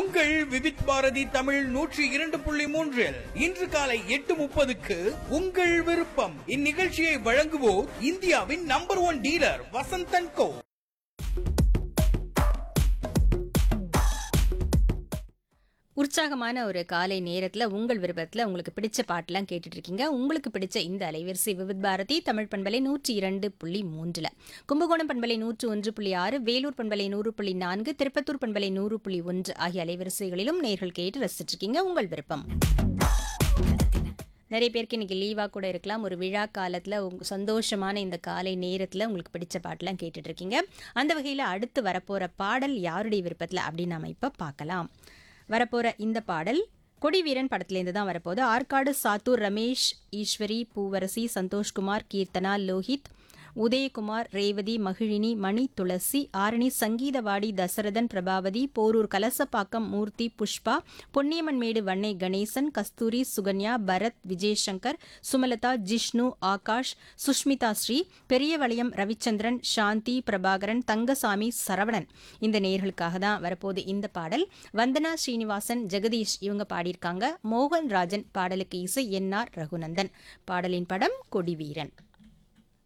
உங்கள் விவித் பாரதி தமிழ் நூற்றி இரண்டு புள்ளி மூன்றில் இன்று காலை எட்டு முப்பதுக்கு உங்கள் விருப்பம் இந்நிகழ்ச்சியை வழங்குவோர் இந்தியாவின் number one dealer Vasanthan Co உற்சாகமான ஒரு காலை நேரத்தில் உங்கள் விருப்பத்தில் உங்களுக்கு பிடிச்ச பாட்டெல்லாம் கேட்டுட்டு இருக்கீங்க உங்களுக்கு பிடிச்ச இந்த அலைவரிசை விவித் பாரதி தமிழ் பண்பலை நூற்றி இரண்டு புள்ளி மூன்றில் கும்பகோணம் பண்பலை நூற்று ஒன்று புள்ளி ஆறு வேலூர் பண்பலை நூறு புள்ளி நான்கு திருப்பத்தூர் பண்பலை நூறு புள்ளி ஒன்று ஆகிய அலைவரிசைகளிலும் நேர்கள் கேட்டு ரசிச்சிட்டு இருக்கீங்க உங்கள் விருப்பம் நிறைய பேருக்கு இன்னைக்கு லீவாக கூட இருக்கலாம் ஒரு விழா காலத்தில் உங்க சந்தோஷமான இந்த காலை நேரத்தில் உங்களுக்கு பிடிச்ச பாட்டெல்லாம் கேட்டுட்டு இருக்கீங்க அந்த வகையில் அடுத்து வரப்போகிற பாடல் யாருடைய விருப்பத்தில் அப்படின்னு நம்ம இப்போ பார்க்கலாம் வரப்போகிற இந்த பாடல் கொடிவீரன் படத்துலேருந்து தான் வரப்போகுது ஆற்காடு சாத்தூர் ரமேஷ் ஈஸ்வரி பூவரசி சந்தோஷ்குமார் கீர்த்தனா லோஹித் உதயகுமார் ரேவதி மகிழினி மணி துளசி ஆரணி சங்கீதவாடி தசரதன் பிரபாவதி போரூர் கலசப்பாக்கம் மூர்த்தி புஷ்பா பொன்னியம்மன்மேடு வண்ணை கணேசன் கஸ்தூரி சுகன்யா பரத் விஜயசங்கர் சுமலதா ஜிஷ்ணு ஆகாஷ் சுஷ்மிதா ஸ்ரீ பெரியவளையம் ரவிச்சந்திரன் சாந்தி பிரபாகரன் தங்கசாமி சரவணன் இந்த நேர்களுக்காக தான் வரப்போகுது இந்த பாடல் வந்தனா ஸ்ரீனிவாசன் ஜெகதீஷ் இவங்க பாடியிருக்காங்க மோகன் ராஜன் பாடலுக்கு இசை என்ஆர் ரகுநந்தன் பாடலின் படம் கொடிவீரன்